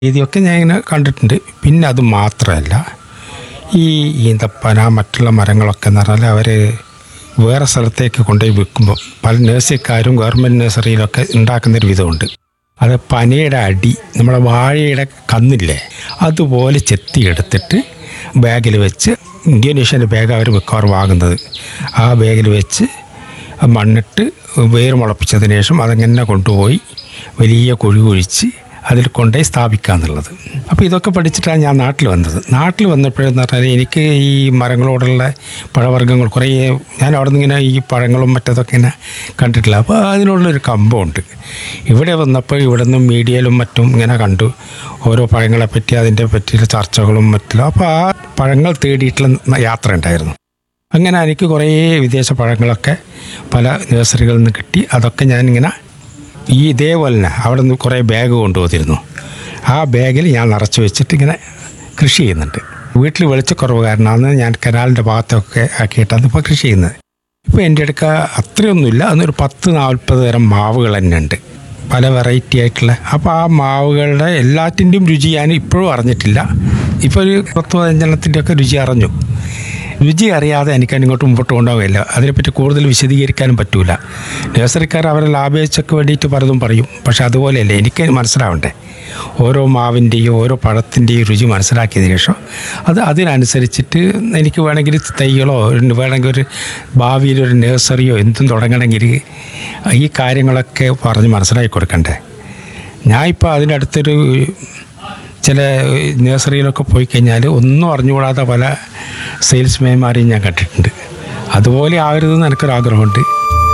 രീതിയൊക്കെ ഞാൻ ഇങ്ങനെ കണ്ടിട്ടുണ്ട് പിന്നെ അത് മാത്രമല്ല ഈ ഈന്തപ്പന മറ്റുള്ള മരങ്ങളൊക്കെ എന്ന് പറഞ്ഞാൽ അവർ വേറെ സ്ഥലത്തേക്ക് കൊണ്ടുപോയി വിൽക്കുമ്പോൾ പല നഴ്സറിക്കാരും ഗവൺമെൻറ് നഴ്സറിയിലൊക്കെ ഉണ്ടാക്കുന്നൊരു വിധമുണ്ട് അത് പനയുടെ അടി നമ്മുടെ വാഴയുടെ കന്നില്ലേ അതുപോലെ ചെത്തിയെടുത്തിട്ട് ബാഗിൽ വെച്ച് ഇന്തോനേഷ്യൻ്റെ ബാഗ് അവർ മിക്കവാറും വാങ്ങുന്നത് ആ ബാഗിൽ വെച്ച് മണ്ണിട്ട് വേര് മുളപ്പിച്ചതിന് ശേഷം അതങ്ങനെ കൊണ്ടുപോയി വലിയ കുഴി കുഴിച്ച് അതിൽ കൊണ്ടുപോയി സ്ഥാപിക്കുക എന്നുള്ളത് അപ്പോൾ ഇതൊക്കെ പഠിച്ചിട്ടാണ് ഞാൻ നാട്ടിൽ വന്നത് നാട്ടിൽ വന്നപ്പോഴെന്ന് പറഞ്ഞാൽ എനിക്ക് ഈ മരങ്ങളോടുള്ള പഴവർഗ്ഗങ്ങൾ കുറേ ഞാൻ അവിടെ നിന്ന് ഇങ്ങനെ ഈ പഴങ്ങളും മറ്റതൊക്കെ ഇങ്ങനെ കണ്ടിട്ടില്ല അപ്പോൾ അതിനുള്ളൊരു കമ്പമുണ്ട് ഇവിടെ വന്നപ്പോൾ ഇവിടെ നിന്നും മീഡിയയിലും മറ്റും ഇങ്ങനെ കണ്ടു ഓരോ പഴങ്ങളെ പറ്റി അതിൻ്റെ പറ്റിയുള്ള ചർച്ചകളും മറ്റും അപ്പോൾ ആ പഴങ്ങൾ തേടിയിട്ടുള്ള യാത്ര ഉണ്ടായിരുന്നു അങ്ങനെ എനിക്ക് കുറേ വിദേശ പഴങ്ങളൊക്കെ പല നഴ്സറികളിൽ നിന്ന് കിട്ടി അതൊക്കെ ഞാനിങ്ങനെ ഈ ഇതേപോലെ തന്നെ അവിടെ നിന്ന് കുറേ ബാഗ് കൊണ്ടുപോയിരുന്നു ആ ബാഗിൽ ഞാൻ നിറച്ച് വെച്ചിട്ട് ഇങ്ങനെ കൃഷി ചെയ്യുന്നുണ്ട് വീട്ടിൽ വെളിച്ചക്കുറവ് കാരണമാണ് ഞാൻ കനാലിൻ്റെ ഭാഗത്തൊക്കെ ആക്കിയിട്ടാണ് ഇപ്പോൾ കൃഷി ചെയ്യുന്നത് ഇപ്പോൾ എൻ്റെ അടുക്ക അത്രയൊന്നുമില്ല അന്നൊരു പത്ത് നാൽപ്പത് തരം മാവുകൾ തന്നെ ഉണ്ട് പല വെറൈറ്റി ആയിട്ടുള്ള അപ്പോൾ ആ മാവുകളുടെ എല്ലാറ്റിൻ്റെയും രുചി ഞാൻ ഇപ്പോഴും അറിഞ്ഞിട്ടില്ല ഇപ്പോൾ ഒരു പത്ത് പതിനഞ്ചെണ്ണത്തിൻ്റെയൊക്കെ രുചി അറിഞ്ഞു രുചി അറിയാതെ എനിക്ക് ഇങ്ങോട്ട് മുമ്പോട്ട് കൊണ്ടുപോകില്ല അതിനെപ്പറ്റി കൂടുതൽ വിശദീകരിക്കാനും പറ്റൂല നഴ്സറിക്കാർ അവരെ ലാഭേച്ഛയ്ക്ക് വേണ്ടിയിട്ട് പലതും പറയും പക്ഷെ അതുപോലെയല്ല എനിക്ക് മനസ്സിലാവണ്ടേ ഓരോ മാവിൻ്റെയും ഓരോ പഴത്തിൻ്റെയും രുചി മനസ്സിലാക്കിയതിന് ശേഷം അത് അതിനനുസരിച്ചിട്ട് എനിക്ക് വേണമെങ്കിൽ തൈകളോ ഒരു- വേണമെങ്കിൽ ഒരു ഭാവിയിൽ ഒരു നഴ്സറിയോ എന്തും തുടങ്ങണമെങ്കിൽ ഈ കാര്യങ്ങളൊക്കെ പറഞ്ഞ് മനസ്സിലാക്കി കൊടുക്കണ്ടേ ഞാൻ ഇപ്പോൾ അതിൻ്റെ അടുത്തൊരു ചില നഴ്സറിയിലൊക്കെ പോയി കഴിഞ്ഞാൽ ഒന്നും അറിഞ്ഞുകൂടാത്ത പല സെയിൽസ്മാൻമാരെയും ഞാൻ കണ്ടിട്ടുണ്ട് അതുപോലെ ആവരുതെന്ന് എനിക്കൊരാഗ്രഹമുണ്ട്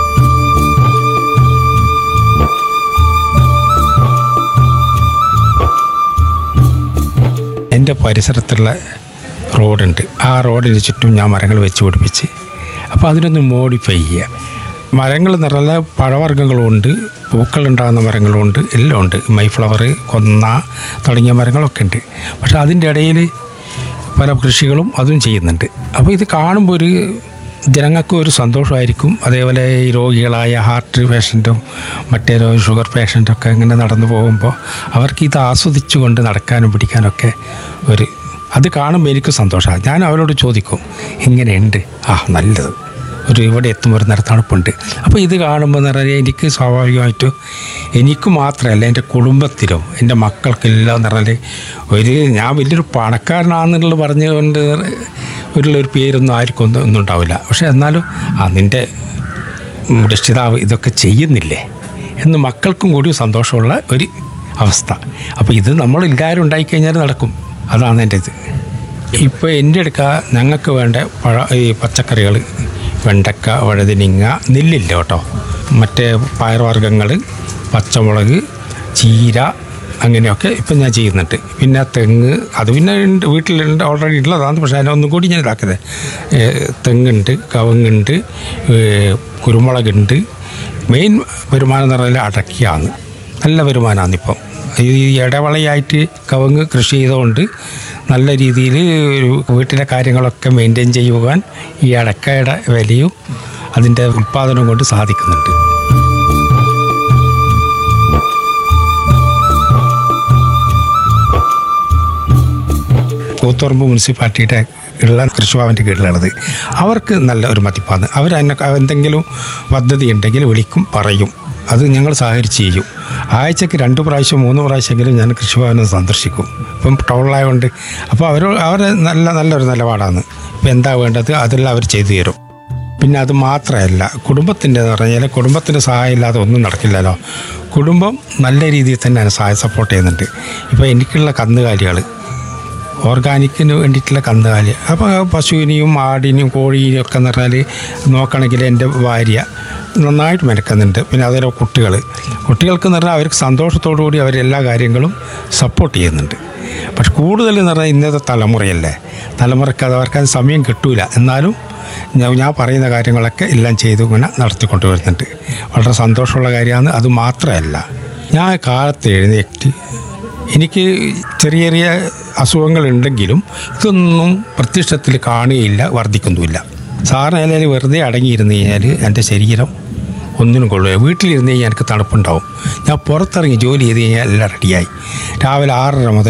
എൻ്റെ പരിസരത്തുള്ള റോഡുണ്ട് ആ റോഡിന് ചുറ്റും ഞാൻ മരങ്ങൾ വെച്ച് പിടിപ്പിച്ച് അപ്പോൾ അതിനൊന്ന് മോഡിഫൈ ചെയ്യുക മരങ്ങൾ നിറയെ പഴവർഗ്ഗങ്ങളുണ്ട് പൂക്കളുണ്ടാകുന്ന മരങ്ങളുണ്ട് എല്ലാം ഉണ്ട് മൈഫ്ലവർ കൊന്ന തുടങ്ങിയ മരങ്ങളൊക്കെ ഉണ്ട് പക്ഷേ അതിൻ്റെ ഇടയിൽ പല കൃഷികളും അതും ചെയ്യുന്നുണ്ട് അപ്പോൾ ഇത് കാണുമ്പോൾ ഒരു ജനങ്ങൾക്ക് ഒരു സന്തോഷമായിരിക്കും അതേപോലെ ഈ രോഗികളായ ഹാർട്ട് പേഷ്യൻറ്റും മറ്റേ രോ- ഷുഗർ പേഷ്യൻറ്റൊക്കെ ഇങ്ങനെ നടന്നു പോകുമ്പോൾ അവർക്ക് ഇത് ആസ്വദിച്ചുകൊണ്ട് നടക്കാനും പിടിക്കാനൊക്കെ ഒരു അത് കാണുമ്പോൾ എനിക്ക് സന്തോഷമാണ് ഞാൻ അവരോട് ചോദിക്കും ഇങ്ങനെയുണ്ട് ആ നല്ലത് ഒരു ഇവിടെ എത്തുമ്പോൾ ഒരു നേരം തണുപ്പുണ്ട് അപ്പോൾ ഇത് കാണുമ്പോൾ എന്ന് പറഞ്ഞാൽ എനിക്ക് സ്വാഭാവികമായിട്ടും എനിക്ക് മാത്രമല്ല എൻ്റെ കുടുംബത്തിലും എൻ്റെ മക്കൾക്കെല്ലാം എന്ന് പറഞ്ഞാൽ ഒരു ഞാൻ വലിയൊരു പണക്കാരനാണെന്നുള്ളത് പറഞ്ഞുകൊണ്ട് ഉള്ള ഒരു പേരൊന്നും ആർക്കും ഒന്നും ഒന്നും ഉണ്ടാവില്ല പക്ഷേ എന്നാലും ആ നിൻ്റെ രക്ഷിതാവ് ഇതൊക്കെ ചെയ്യുന്നില്ലേ എന്ന് മക്കൾക്കും കൂടി സന്തോഷമുള്ള ഒരു അവസ്ഥ അപ്പോൾ ഇത് നമ്മളെല്ലാവരും ഉണ്ടായിക്കഴിഞ്ഞാൽ നടക്കും അതാണ് എൻ്റെ ഇത് ഇപ്പോൾ എൻ്റെ അടുക്ക ഞങ്ങൾക്ക് വേണ്ട പഴ ഈ പച്ചക്കറികൾ വെണ്ടക്ക വഴുതനിങ്ങ നെല്ലില്ല കേട്ടോ മറ്റേ പയർവർഗ്ഗങ്ങൾ പച്ചമുളക് ചീര അങ്ങനെയൊക്കെ ഇപ്പം ഞാൻ ചെയ്യുന്നുണ്ട് പിന്നെ തെങ്ങ് അത് പിന്നെ ഉണ്ട് വീട്ടിലുണ്ട് ഓൾറെഡി ഉള്ളതാണ് പക്ഷേ അതിനൊന്നും കൂടി ഞാൻ ഇതാക്കുന്നത് തെങ്ങുണ്ട് കവുങ്ങുണ്ട് ഏ, കുരുമുളകുണ്ട് മെയിൻ വരുമാനം എന്ന് പറഞ്ഞാൽ അടയ്ക്കയാണ് നല്ല വരുമാനമാണ് ഇപ്പം ഈ ഇടവളയായിട്ട് കവുങ്ങ് കൃഷി ചെയ്തുകൊണ്ട് നല്ല രീതിയിൽ വീട്ടിലെ കാര്യങ്ങളൊക്കെ മെയിൻറ്റെയിൻ ചെയ്യുവാൻ ഈ അടക്കയുടെ വിലയും അതിൻ്റെ ഉൽപ്പാദനവും കൊണ്ട് സാധിക്കുന്നുണ്ട് കൂത്തുറമ്പ് മുനിസിപ്പാലിറ്റിയുടെ ഉള്ള കൃഷിഭവൻ്റെ കീഴിലുള്ളത് അവർക്ക് നല്ല ഒരു മതിപ്പാണ് അവർ എന്നെ എന്തെങ്കിലും പദ്ധതി ഉണ്ടെങ്കിൽ വിളിക്കും പറയും അത് ഞങ്ങൾ സഹകരിച്ച് ചെയ്യും ആഴ്ചക്ക് രണ്ട് പ്രാവശ്യം മൂന്ന് പ്രാവശ്യമെങ്കിലും ഞാൻ കൃഷിഭവനെ സന്ദർശിക്കും ഇപ്പം ടൗണിലായതുകൊണ്ട് അപ്പോൾ അവർ അവർ നല്ല നല്ലൊരു നിലപാടാണ് ഇപ്പം എന്താ വേണ്ടത് അതെല്ലാം അവർ ചെയ്തു തരും പിന്നെ അത് മാത്രമല്ല കുടുംബത്തിൻ്റെ എന്ന് പറഞ്ഞാൽ കുടുംബത്തിൻ്റെ സഹായം ഇല്ലാതെ ഒന്നും നടക്കില്ലല്ലോ കുടുംബം നല്ല രീതിയിൽ തന്നെ സഹായം സപ്പോർട്ട് ചെയ്യുന്നുണ്ട് ഇപ്പോൾ എനിക്കുള്ള കന്നുകാലികൾ ഓർഗാനിക്കിന് വേണ്ടിയിട്ടുള്ള കന്നുകാലി അപ്പോൾ പശുവിനെയും ആടിനെയും കോഴിനെയും ഒക്കെ എന്ന് പറഞ്ഞാൽ നോക്കണമെങ്കിൽ എൻ്റെ ഭാര്യ നന്നായിട്ട് മെനക്കുന്നുണ്ട് പിന്നെ അതുപോലെ കുട്ടികൾ കുട്ടികൾക്ക് എന്ന് പറഞ്ഞാൽ അവർക്ക് സന്തോഷത്തോടു കൂടി അവരെല്ലാ കാര്യങ്ങളും സപ്പോർട്ട് ചെയ്യുന്നുണ്ട് പക്ഷെ കൂടുതൽ എന്ന് പറഞ്ഞാൽ ഇന്നത്തെ തലമുറയല്ലേ തലമുറയ്ക്ക് അത് അവർക്ക് അത് സമയം കിട്ടൂല എന്നാലും ഞാൻ ഞാൻ പറയുന്ന കാര്യങ്ങളൊക്കെ എല്ലാം ചെയ്തു ഇങ്ങനെ നടത്തിക്കൊണ്ട് വരുന്നുണ്ട് വളരെ സന്തോഷമുള്ള കാര്യമാണ് അത് മാത്രമല്ല ഞാൻ കാലത്ത് എഴുന്നേറ്റ് എനിക്ക് ചെറിയ ചെറിയ അസുഖങ്ങളുണ്ടെങ്കിലും ഇതൊന്നും പ്രത്യക്ഷത്തിൽ കാണുകയില്ല വർദ്ധിക്കുന്നുമില്ല സാറിന് അല്ലെങ്കിൽ വെറുതെ അടങ്ങിയിരുന്നു കഴിഞ്ഞാൽ എൻ്റെ ശരീരം ഒന്നിനും കൊള്ളില്ല വീട്ടിലിരുന്ന് കഴിഞ്ഞാൽ എനിക്ക് തണുപ്പുണ്ടാവും ഞാൻ പുറത്തിറങ്ങി ജോലി ചെയ്ത് കഴിഞ്ഞാൽ എല്ലാം റെഡിയായി രാവിലെ ആറര മുതൽ